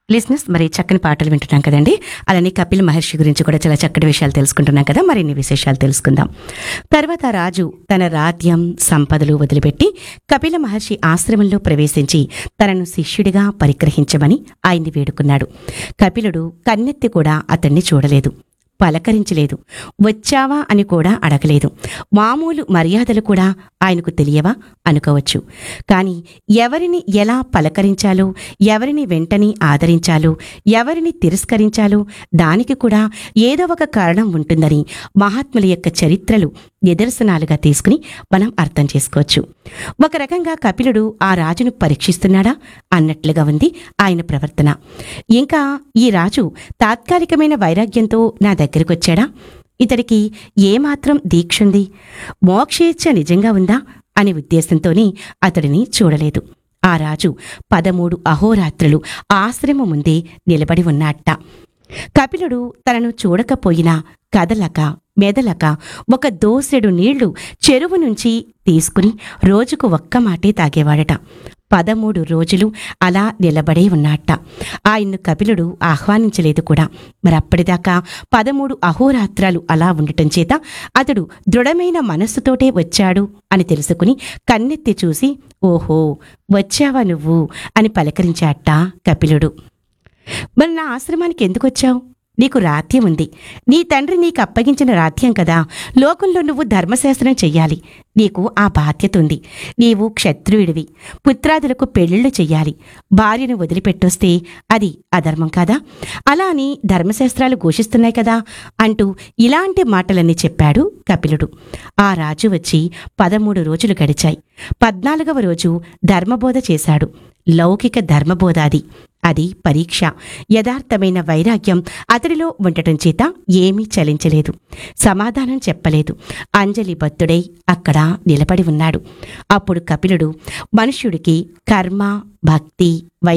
లిస్నెస్ మరి చక్కని పాటలు వింటున్నాం కదండి అలానే కపిల్ మహర్షి గురించి కూడా చాలా చక్కటి విషయాలు తెలుసుకుంటున్నాం కదా మరిన్ని విశేషాలు తెలుసుకుందాం తర్వాత రాజు తన రాజ్యం సంపదలు వదిలిపెట్టి కపిల మహర్షి ఆశ్రమంలో ప్రవేశించి తనను శిష్యుడిగా పరిగ్రహించమని ఆయన్ని వేడుకున్నాడు కపిలుడు కన్నెత్తి కూడా అతన్ని చూడలేదు పలకరించలేదు వచ్చావా అని కూడా అడగలేదు మామూలు మర్యాదలు కూడా ఆయనకు తెలియవా అనుకోవచ్చు కానీ ఎవరిని ఎలా పలకరించాలో ఎవరిని వెంటనే ఆదరించాలో ఎవరిని తిరస్కరించాలో దానికి కూడా ఏదో ఒక కారణం ఉంటుందని మహాత్ముల యొక్క చరిత్రలు నిదర్శనాలుగా తీసుకుని మనం అర్థం చేసుకోవచ్చు ఒక రకంగా కపిలుడు ఆ రాజును పరీక్షిస్తున్నాడా అన్నట్లుగా ఉంది ఆయన ప్రవర్తన ఇంకా ఈ రాజు తాత్కాలికమైన వైరాగ్యంతో నా దగ్గరికి వచ్చాడా ఇతడికి ఏమాత్రం దీక్షుంది మోక్షేచ్ఛ నిజంగా ఉందా అనే ఉద్దేశంతోనే అతడిని చూడలేదు ఆ రాజు పదమూడు అహోరాత్రులు ఆశ్రమం ముందే నిలబడి ఉన్నట్ట కపిలుడు తనను చూడకపోయినా కదలక మెదలక ఒక దోసెడు నీళ్లు చెరువు నుంచి తీసుకుని రోజుకు ఒక్క మాటే తాగేవాడట పదమూడు రోజులు అలా నిలబడే ఉన్నట్ట ఆయన్ను కపిలుడు ఆహ్వానించలేదు కూడా మరప్పటిదాకా పదమూడు అహోరాత్రాలు అలా ఉండటం చేత అతడు దృఢమైన మనస్సుతోటే వచ్చాడు అని తెలుసుకుని కన్నెత్తి చూసి ఓహో వచ్చావా నువ్వు అని పలకరించాట కపిలుడు మరి నా ఆశ్రమానికి ఎందుకు వచ్చావు నీకు రాధ్యం ఉంది నీ తండ్రి నీకు అప్పగించిన రాధ్యం కదా లోకంలో నువ్వు ధర్మశాస్త్రం చెయ్యాలి నీకు ఆ బాధ్యత ఉంది నీవు క్షత్రుయుడివి పుత్రాదులకు పెళ్లిళ్ళు చెయ్యాలి భార్యను వదిలిపెట్టొస్తే అది అధర్మం కాదా అలా అని ధర్మశాస్త్రాలు ఘోషిస్తున్నాయి కదా అంటూ ఇలాంటి మాటలన్నీ చెప్పాడు కపిలుడు ఆ రాజు వచ్చి పదమూడు రోజులు గడిచాయి పద్నాలుగవ రోజు ధర్మబోధ చేశాడు లౌకిక ధర్మబోధాది అది పరీక్ష యథార్థమైన వైరాగ్యం అతడిలో ఉండటం చేత ఏమీ చలించలేదు సమాధానం చెప్పలేదు అంజలి భక్తుడై అక్కడ నిలబడి ఉన్నాడు అప్పుడు కపిలుడు మనుష్యుడికి కర్మ భక్తి వై